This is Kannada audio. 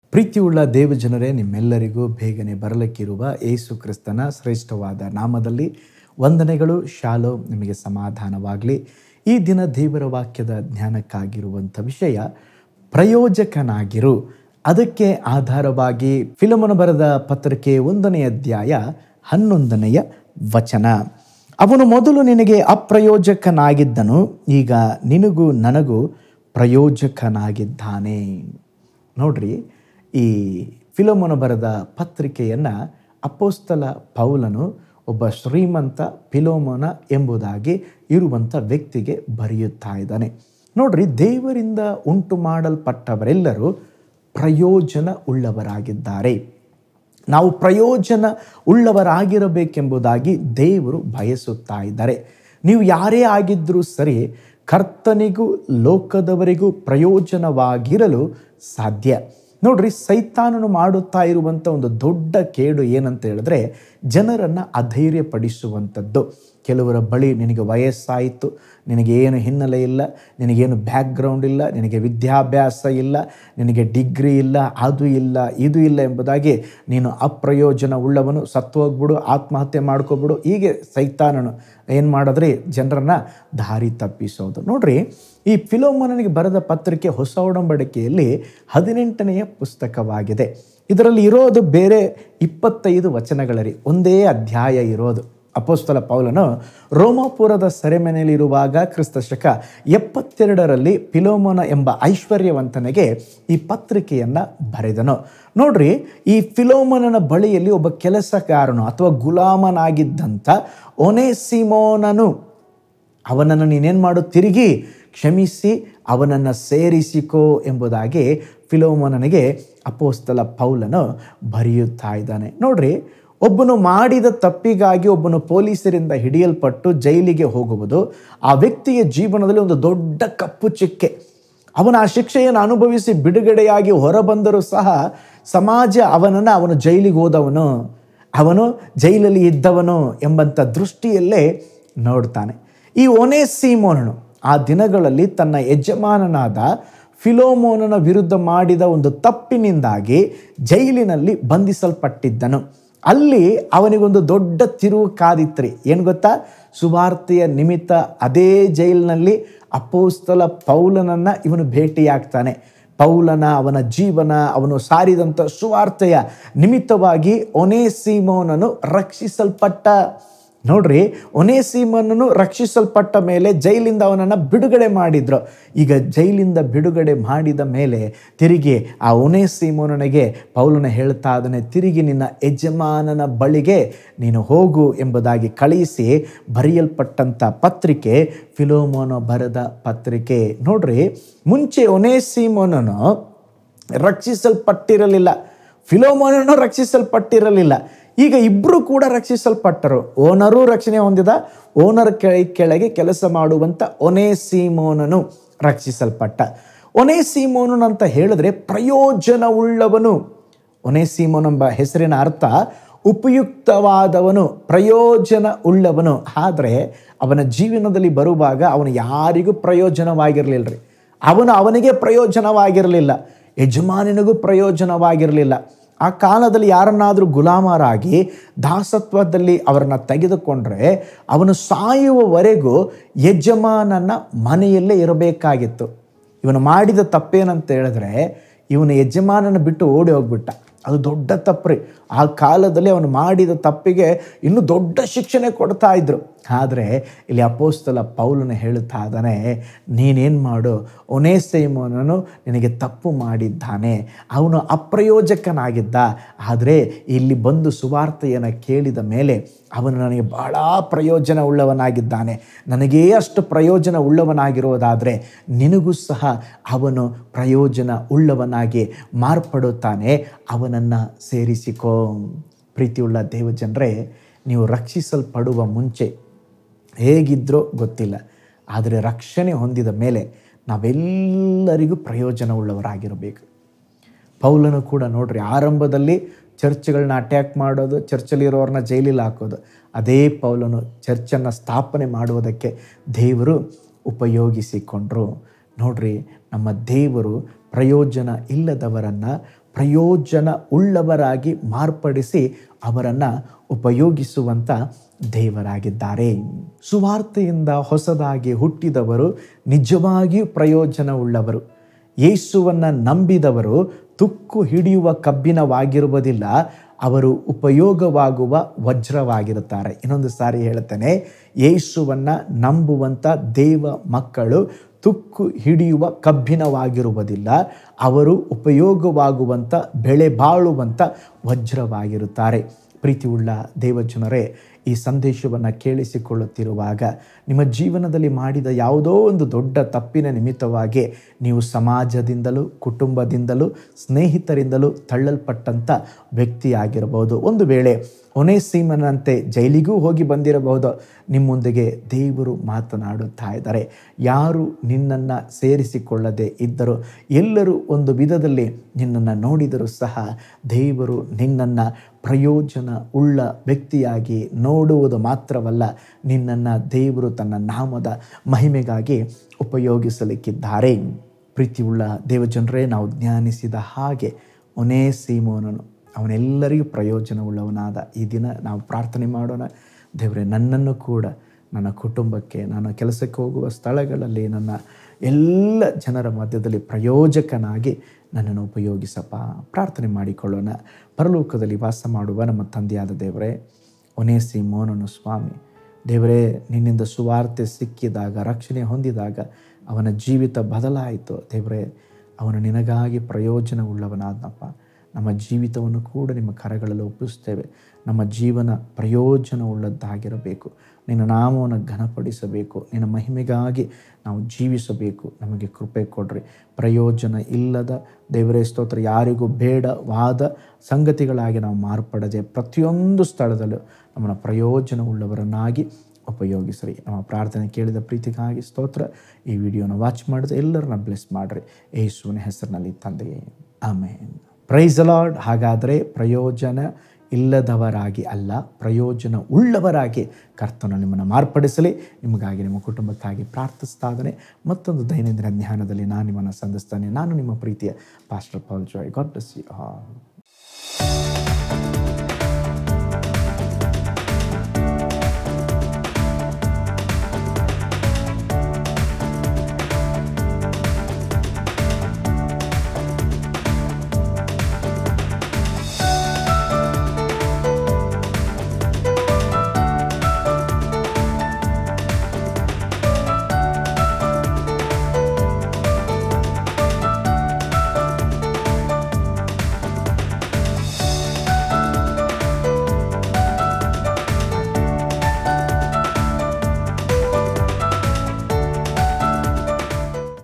ಪ್ರೀತಿಯುಳ್ಳ ದೇವಜನರೇ ನಿಮ್ಮೆಲ್ಲರಿಗೂ ಬೇಗನೆ ಬರಲಿಕ್ಕಿರುವ ಏಸು ಕ್ರಿಸ್ತನ ಶ್ರೇಷ್ಠವಾದ ನಾಮದಲ್ಲಿ ವಂದನೆಗಳು ಶಾಲೋ ನಿಮಗೆ ಸಮಾಧಾನವಾಗಲಿ ಈ ದಿನ ದೇವರ ವಾಕ್ಯದ ಜ್ಞಾನಕ್ಕಾಗಿರುವಂಥ ವಿಷಯ ಪ್ರಯೋಜಕನಾಗಿರು ಅದಕ್ಕೆ ಆಧಾರವಾಗಿ ಫಿಲಮನ ಬರೆದ ಪತ್ರಿಕೆ ಒಂದನೇ ಅಧ್ಯಾಯ ಹನ್ನೊಂದನೆಯ ವಚನ ಅವನು ಮೊದಲು ನಿನಗೆ ಅಪ್ರಯೋಜಕನಾಗಿದ್ದನು ಈಗ ನಿನಗೂ ನನಗೂ ಪ್ರಯೋಜಕನಾಗಿದ್ದಾನೆ ನೋಡ್ರಿ ಈ ಫಿಲೋಮನ ಬರೆದ ಪತ್ರಿಕೆಯನ್ನು ಅಪೋಸ್ತಲ ಪೌಲನು ಒಬ್ಬ ಶ್ರೀಮಂತ ಫಿಲೋಮನ ಎಂಬುದಾಗಿ ಇರುವಂಥ ವ್ಯಕ್ತಿಗೆ ಬರೆಯುತ್ತಾ ಇದ್ದಾನೆ ನೋಡ್ರಿ ದೇವರಿಂದ ಉಂಟು ಮಾಡಲ್ಪಟ್ಟವರೆಲ್ಲರೂ ಪ್ರಯೋಜನ ಉಳ್ಳವರಾಗಿದ್ದಾರೆ ನಾವು ಪ್ರಯೋಜನ ಉಳ್ಳವರಾಗಿರಬೇಕೆಂಬುದಾಗಿ ದೇವರು ಬಯಸುತ್ತಾ ಇದ್ದಾರೆ ನೀವು ಯಾರೇ ಆಗಿದ್ದರೂ ಸರಿ ಕರ್ತನಿಗೂ ಲೋಕದವರಿಗೂ ಪ್ರಯೋಜನವಾಗಿರಲು ಸಾಧ್ಯ ನೋಡ್ರಿ ಸೈತಾನನು ಮಾಡುತ್ತಾ ಇರುವಂಥ ಒಂದು ದೊಡ್ಡ ಕೇಡು ಏನಂತ ಹೇಳಿದ್ರೆ ಜನರನ್ನು ಅಧೈರ್ಯಪಡಿಸುವಂಥದ್ದು ಕೆಲವರ ಬಳಿ ನಿನಗೆ ವಯಸ್ಸಾಯಿತು ನಿನಗೆ ಏನು ಹಿನ್ನೆಲೆ ಇಲ್ಲ ನಿನಗೇನು ಬ್ಯಾಕ್ಗ್ರೌಂಡ್ ಇಲ್ಲ ನಿನಗೆ ವಿದ್ಯಾಭ್ಯಾಸ ಇಲ್ಲ ನಿನಗೆ ಡಿಗ್ರಿ ಇಲ್ಲ ಅದು ಇಲ್ಲ ಇದು ಇಲ್ಲ ಎಂಬುದಾಗಿ ನೀನು ಅಪ್ರಯೋಜನ ಉಳ್ಳವನು ಸತ್ತೋಗ್ಬಿಡು ಆತ್ಮಹತ್ಯೆ ಮಾಡ್ಕೊಬಿಡು ಹೀಗೆ ಸೈತಾನನು ಏನು ಮಾಡಿದ್ರಿ ಜನರನ್ನು ದಾರಿ ತಪ್ಪಿಸೋದು ನೋಡ್ರಿ ಈ ಫಿಲೋಮನನಿಗೆ ಬರೆದ ಪತ್ರಿಕೆ ಹೊಸ ಒಡಂಬಡಿಕೆಯಲ್ಲಿ ಹದಿನೆಂಟನೆಯ ಪುಸ್ತಕವಾಗಿದೆ ಇದರಲ್ಲಿ ಇರೋದು ಬೇರೆ ಇಪ್ಪತ್ತೈದು ವಚನಗಳರಿ ಒಂದೇ ಅಧ್ಯಾಯ ಇರೋದು ಅಪೋಸ್ತಲ ಪೌಲನು ರೋಮಾಪುರದ ಸೆರೆಮನೆಯಲ್ಲಿರುವಾಗ ಕ್ರಿಸ್ತ ಶಕ ಎಪ್ಪತ್ತೆರಡರಲ್ಲಿ ಫಿಲೋಮೋನ ಎಂಬ ಐಶ್ವರ್ಯವಂತನಿಗೆ ಈ ಪತ್ರಿಕೆಯನ್ನು ಬರೆದನು ನೋಡ್ರಿ ಈ ಫಿಲೋಮನನ ಬಳಿಯಲ್ಲಿ ಒಬ್ಬ ಕೆಲಸಗಾರನು ಅಥವಾ ಗುಲಾಮನಾಗಿದ್ದಂಥ ಒನೆಸಿಮೋನನು ಅವನನ್ನು ನೀನೇನು ಮಾಡು ತಿರುಗಿ ಕ್ಷಮಿಸಿ ಅವನನ್ನು ಸೇರಿಸಿಕೋ ಎಂಬುದಾಗಿ ಫಿಲೋಮನನಿಗೆ ಅಪೋಸ್ತಲ ಪೌಲನು ಬರೆಯುತ್ತಾ ಇದ್ದಾನೆ ನೋಡ್ರಿ ಒಬ್ಬನು ಮಾಡಿದ ತಪ್ಪಿಗಾಗಿ ಒಬ್ಬನು ಪೊಲೀಸರಿಂದ ಹಿಡಿಯಲ್ಪಟ್ಟು ಜೈಲಿಗೆ ಹೋಗುವುದು ಆ ವ್ಯಕ್ತಿಯ ಜೀವನದಲ್ಲಿ ಒಂದು ದೊಡ್ಡ ಕಪ್ಪು ಚಿಕ್ಕೆ ಅವನ ಆ ಶಿಕ್ಷೆಯನ್ನು ಅನುಭವಿಸಿ ಬಿಡುಗಡೆಯಾಗಿ ಹೊರಬಂದರೂ ಸಹ ಸಮಾಜ ಅವನನ್ನು ಅವನು ಜೈಲಿಗೆ ಹೋದವನು ಅವನು ಜೈಲಲ್ಲಿ ಇದ್ದವನು ಎಂಬಂಥ ದೃಷ್ಟಿಯಲ್ಲೇ ನೋಡ್ತಾನೆ ಈ ಒನೆಸೀಮೋನನು ಆ ದಿನಗಳಲ್ಲಿ ತನ್ನ ಯಜಮಾನನಾದ ಫಿಲೋಮೋನನ ವಿರುದ್ಧ ಮಾಡಿದ ಒಂದು ತಪ್ಪಿನಿಂದಾಗಿ ಜೈಲಿನಲ್ಲಿ ಬಂಧಿಸಲ್ಪಟ್ಟಿದ್ದನು ಅಲ್ಲಿ ಅವನಿಗೊಂದು ದೊಡ್ಡ ತಿರುವು ಕಾದಿತ್ರಿ ಏನು ಗೊತ್ತಾ ಸುವಾರ್ತೆಯ ನಿಮಿತ್ತ ಅದೇ ಜೈಲಿನಲ್ಲಿ ಅಪೋಸ್ತಲ ಪೌಲನನ್ನು ಇವನು ಭೇಟಿಯಾಗ್ತಾನೆ ಪೌಲನ ಅವನ ಜೀವನ ಅವನು ಸಾರಿದಂಥ ಸುವಾರ್ತೆಯ ನಿಮಿತ್ತವಾಗಿ ಒನೇಸಿಮೋನನು ರಕ್ಷಿಸಲ್ಪಟ್ಟ ನೋಡ್ರಿ ಒನೇಸಿಮನನ್ನು ರಕ್ಷಿಸಲ್ಪಟ್ಟ ಮೇಲೆ ಜೈಲಿಂದ ಅವನನ್ನು ಬಿಡುಗಡೆ ಮಾಡಿದ್ರು ಈಗ ಜೈಲಿಂದ ಬಿಡುಗಡೆ ಮಾಡಿದ ಮೇಲೆ ತಿರುಗಿ ಆ ಒನೇಸಿಮೋನನಿಗೆ ಪೌಲನ ಹೇಳ್ತಾ ಅದನ್ನೇ ತಿರುಗಿ ನಿನ್ನ ಯಜಮಾನನ ಬಳಿಗೆ ನೀನು ಹೋಗು ಎಂಬುದಾಗಿ ಕಳಿಸಿ ಬರೆಯಲ್ಪಟ್ಟಂಥ ಪತ್ರಿಕೆ ಫಿಲೋಮೋನ ಬರೆದ ಪತ್ರಿಕೆ ನೋಡ್ರಿ ಮುಂಚೆ ಒನೇಸಿಮೋನನು ರಕ್ಷಿಸಲ್ಪಟ್ಟಿರಲಿಲ್ಲ ಫಿಲೋಮೋನನು ರಕ್ಷಿಸಲ್ಪಟ್ಟಿರಲಿಲ್ಲ ಈಗ ಇಬ್ಬರು ಕೂಡ ರಕ್ಷಿಸಲ್ಪಟ್ಟರು ಓನರೂ ರಕ್ಷಣೆ ಹೊಂದಿದ ಓನರ್ ಕೆಳ ಕೆಳಗೆ ಕೆಲಸ ಮಾಡುವಂಥ ಒನೇಸೀಮೋನನು ರಕ್ಷಿಸಲ್ಪಟ್ಟ ಒನೇಸೀಮೋನನ್ ಅಂತ ಹೇಳಿದ್ರೆ ಪ್ರಯೋಜನವುಳ್ಳವನು ಒನೇಸೀಮೋನ್ ಎಂಬ ಹೆಸರಿನ ಅರ್ಥ ಉಪಯುಕ್ತವಾದವನು ಪ್ರಯೋಜನ ಉಳ್ಳವನು ಆದರೆ ಅವನ ಜೀವನದಲ್ಲಿ ಬರುವಾಗ ಅವನು ಯಾರಿಗೂ ಪ್ರಯೋಜನವಾಗಿರಲಿಲ್ಲ ರೀ ಅವನು ಅವನಿಗೆ ಪ್ರಯೋಜನವಾಗಿರಲಿಲ್ಲ ಯಜಮಾನಿನಿಗೂ ಪ್ರಯೋಜನವಾಗಿರಲಿಲ್ಲ ಆ ಕಾಲದಲ್ಲಿ ಯಾರನ್ನಾದರೂ ಗುಲಾಮರಾಗಿ ದಾಸತ್ವದಲ್ಲಿ ಅವರನ್ನು ತೆಗೆದುಕೊಂಡ್ರೆ ಅವನು ಸಾಯುವವರೆಗೂ ಯಜಮಾನನ ಮನೆಯಲ್ಲೇ ಇರಬೇಕಾಗಿತ್ತು ಇವನು ಮಾಡಿದ ತಪ್ಪೇನಂತ ಹೇಳಿದ್ರೆ ಇವನು ಯಜಮಾನನ ಬಿಟ್ಟು ಓಡಿ ಹೋಗ್ಬಿಟ್ಟ ಅದು ದೊಡ್ಡ ತಪ್ಪು ರೀ ಆ ಕಾಲದಲ್ಲಿ ಅವನು ಮಾಡಿದ ತಪ್ಪಿಗೆ ಇನ್ನೂ ದೊಡ್ಡ ಶಿಕ್ಷಣೆ ಕೊಡ್ತಾ ಇದ್ರು ಆದರೆ ಇಲ್ಲಿ ಅಪೋಸ್ತಲ ಪೌಲನ ಹೇಳುತ್ತಾ ಇದ್ದಾನೆ ನೀನೇನು ಮಾಡು ಒನೇಸೈಮೋನನು ನಿನಗೆ ತಪ್ಪು ಮಾಡಿದ್ದಾನೆ ಅವನು ಅಪ್ರಯೋಜಕನಾಗಿದ್ದ ಆದರೆ ಇಲ್ಲಿ ಬಂದು ಸುವಾರ್ತೆಯನ್ನು ಕೇಳಿದ ಮೇಲೆ ಅವನು ನನಗೆ ಬಹಳ ಪ್ರಯೋಜನ ಉಳ್ಳವನಾಗಿದ್ದಾನೆ ನನಗೇ ಅಷ್ಟು ಪ್ರಯೋಜನ ಉಳ್ಳವನಾಗಿರೋದಾದರೆ ನಿನಗೂ ಸಹ ಅವನು ಪ್ರಯೋಜನ ಉಳ್ಳವನಾಗಿ ಮಾರ್ಪಡುತ್ತಾನೆ ಅವನನ್ನು ಸೇರಿಸಿಕೋ ಪ್ರೀತಿಯುಳ್ಳ ದೇವಜನರೇ ನೀವು ರಕ್ಷಿಸಲ್ಪಡುವ ಮುಂಚೆ ಹೇಗಿದ್ರೋ ಗೊತ್ತಿಲ್ಲ ಆದರೆ ರಕ್ಷಣೆ ಹೊಂದಿದ ಮೇಲೆ ನಾವೆಲ್ಲರಿಗೂ ಪ್ರಯೋಜನ ಉಳ್ಳವರಾಗಿರಬೇಕು ಪೌಲನು ಕೂಡ ನೋಡ್ರಿ ಆರಂಭದಲ್ಲಿ ಚರ್ಚ್ಗಳನ್ನ ಅಟ್ಯಾಕ್ ಮಾಡೋದು ಚರ್ಚಲ್ಲಿರೋರನ್ನ ಜೈಲಿಗೆ ಹಾಕೋದು ಅದೇ ಪೌಲನು ಚರ್ಚನ್ನು ಸ್ಥಾಪನೆ ಮಾಡುವುದಕ್ಕೆ ದೇವರು ಉಪಯೋಗಿಸಿಕೊಂಡ್ರು ನೋಡ್ರಿ ನಮ್ಮ ದೇವರು ಪ್ರಯೋಜನ ಇಲ್ಲದವರನ್ನು ಪ್ರಯೋಜನ ಉಳ್ಳವರಾಗಿ ಮಾರ್ಪಡಿಸಿ ಅವರನ್ನು ಉಪಯೋಗಿಸುವಂಥ ದೇವರಾಗಿದ್ದಾರೆ ಸುವಾರ್ತೆಯಿಂದ ಹೊಸದಾಗಿ ಹುಟ್ಟಿದವರು ನಿಜವಾಗಿಯೂ ಪ್ರಯೋಜನ ಉಳ್ಳವರು ಯೇಸುವನ್ನು ನಂಬಿದವರು ತುಕ್ಕು ಹಿಡಿಯುವ ಕಬ್ಬಿಣವಾಗಿರುವುದಿಲ್ಲ ಅವರು ಉಪಯೋಗವಾಗುವ ವಜ್ರವಾಗಿರುತ್ತಾರೆ ಇನ್ನೊಂದು ಸಾರಿ ಹೇಳ್ತೇನೆ ಯೇಸುವನ್ನು ನಂಬುವಂಥ ದೇವ ಮಕ್ಕಳು ತುಕ್ಕು ಹಿಡಿಯುವ ಕಬ್ಬಿಣವಾಗಿರುವುದಿಲ್ಲ ಅವರು ಉಪಯೋಗವಾಗುವಂಥ ಬೆಳೆ ಬಾಳುವಂಥ ವಜ್ರವಾಗಿರುತ್ತಾರೆ ಪ್ರೀತಿಯುಳ್ಳ ದೇವಜನರೇ ಈ ಸಂದೇಶವನ್ನು ಕೇಳಿಸಿಕೊಳ್ಳುತ್ತಿರುವಾಗ ನಿಮ್ಮ ಜೀವನದಲ್ಲಿ ಮಾಡಿದ ಯಾವುದೋ ಒಂದು ದೊಡ್ಡ ತಪ್ಪಿನ ನಿಮಿತ್ತವಾಗಿ ನೀವು ಸಮಾಜದಿಂದಲೂ ಕುಟುಂಬದಿಂದಲೂ ಸ್ನೇಹಿತರಿಂದಲೂ ತಳ್ಳಲ್ಪಟ್ಟಂಥ ವ್ಯಕ್ತಿಯಾಗಿರಬಹುದು ಒಂದು ವೇಳೆ ಒನೇಸೀಮನಂತೆ ಜೈಲಿಗೂ ಹೋಗಿ ಬಂದಿರಬಹುದು ನಿಮ್ಮೊಂದಿಗೆ ದೇವರು ಮಾತನಾಡುತ್ತಾ ಇದ್ದಾರೆ ಯಾರು ನಿನ್ನನ್ನು ಸೇರಿಸಿಕೊಳ್ಳದೆ ಇದ್ದರೂ ಎಲ್ಲರೂ ಒಂದು ವಿಧದಲ್ಲಿ ನಿನ್ನನ್ನು ನೋಡಿದರೂ ಸಹ ದೇವರು ನಿನ್ನನ್ನು ಪ್ರಯೋಜನ ಉಳ್ಳ ವ್ಯಕ್ತಿಯಾಗಿ ನೋಡುವುದು ಮಾತ್ರವಲ್ಲ ನಿನ್ನನ್ನು ದೇವರು ತನ್ನ ನಾಮದ ಮಹಿಮೆಗಾಗಿ ಉಪಯೋಗಿಸಲಿಕ್ಕಿದ್ದಾರೆ ಪ್ರೀತಿಯುಳ್ಳ ದೇವಜನರೇ ನಾವು ಜ್ಞಾನಿಸಿದ ಹಾಗೆ ಒನೇ ಸೀಮೋನನು ಅವನೆಲ್ಲರಿಗೂ ಪ್ರಯೋಜನವುಳ್ಳವನಾದ ಈ ದಿನ ನಾವು ಪ್ರಾರ್ಥನೆ ಮಾಡೋಣ ದೇವರೇ ನನ್ನನ್ನು ಕೂಡ ನನ್ನ ಕುಟುಂಬಕ್ಕೆ ನನ್ನ ಕೆಲಸಕ್ಕೆ ಹೋಗುವ ಸ್ಥಳಗಳಲ್ಲಿ ನನ್ನ ಎಲ್ಲ ಜನರ ಮಧ್ಯದಲ್ಲಿ ಪ್ರಯೋಜಕನಾಗಿ ನನ್ನನ್ನು ಉಪಯೋಗಿಸಪ್ಪ ಪ್ರಾರ್ಥನೆ ಮಾಡಿಕೊಳ್ಳೋಣ ಪರಲೋಕದಲ್ಲಿ ವಾಸ ಮಾಡುವ ನಮ್ಮ ತಂದೆಯಾದ ದೇವರೇ ಒನೇಸಿ ಮೋನನು ಸ್ವಾಮಿ ದೇವರೇ ನಿನ್ನಿಂದ ಸುವಾರ್ತೆ ಸಿಕ್ಕಿದಾಗ ರಕ್ಷಣೆ ಹೊಂದಿದಾಗ ಅವನ ಜೀವಿತ ಬದಲಾಯಿತು ದೇವರೇ ಅವನು ನಿನಗಾಗಿ ಪ್ರಯೋಜನವುಳ್ಳವನಾದನಪ್ಪ ನಮ್ಮ ಜೀವಿತವನ್ನು ಕೂಡ ನಿಮ್ಮ ಕರಗಳಲ್ಲಿ ಒಪ್ಪಿಸ್ತೇವೆ ನಮ್ಮ ಜೀವನ ಪ್ರಯೋಜನವುಳ್ಳದ್ದಾಗಿರಬೇಕು ನಿನ್ನ ನಾಮವನ್ನು ಘನಪಡಿಸಬೇಕು ನಿನ್ನ ಮಹಿಮೆಗಾಗಿ ನಾವು ಜೀವಿಸಬೇಕು ನಮಗೆ ಕೃಪೆ ಕೊಡ್ರಿ ಪ್ರಯೋಜನ ಇಲ್ಲದ ದೇವರೇ ಸ್ತೋತ್ರ ಯಾರಿಗೂ ಬೇಡವಾದ ಸಂಗತಿಗಳಾಗಿ ನಾವು ಮಾರ್ಪಡದೆ ಪ್ರತಿಯೊಂದು ಸ್ಥಳದಲ್ಲೂ ನಮ್ಮನ್ನು ಪ್ರಯೋಜನವುಳ್ಳವರನ್ನಾಗಿ ಉಪಯೋಗಿಸ್ರಿ ನಮ್ಮ ಪ್ರಾರ್ಥನೆ ಕೇಳಿದ ಪ್ರೀತಿಗಾಗಿ ಸ್ತೋತ್ರ ಈ ವಿಡಿಯೋನ ವಾಚ್ ಮಾಡಿದ ಎಲ್ಲರನ್ನ ಬ್ಲೆಸ್ ಮಾಡಿರಿ ಯೇಸುವಿನ ಹೆಸರಿನಲ್ಲಿ ತಂದೆಯೇ ಆಮೇನ್ ಪ್ರೈಸ್ ಲಾರ್ಡ್ ಹಾಗಾದರೆ ಪ್ರಯೋಜನ ಇಲ್ಲದವರಾಗಿ ಅಲ್ಲ ಪ್ರಯೋಜನ ಉಳ್ಳವರಾಗಿ ಕರ್ತನು ನಿಮ್ಮನ್ನು ಮಾರ್ಪಡಿಸಲಿ ನಿಮಗಾಗಿ ನಿಮ್ಮ ಕುಟುಂಬಕ್ಕಾಗಿ ಪ್ರಾರ್ಥಿಸ್ತಾ ಇದ್ದಾನೆ ಮತ್ತೊಂದು ದೈನಂದಿನ ಜ್ಞಾನದಲ್ಲಿ ನಾನು ನಿಮ್ಮನ್ನು ಸಂಧಿಸ್ತಾನೆ ನಾನು ನಿಮ್ಮ ಪ್ರೀತಿಯ pastor Paul Joy God bless you all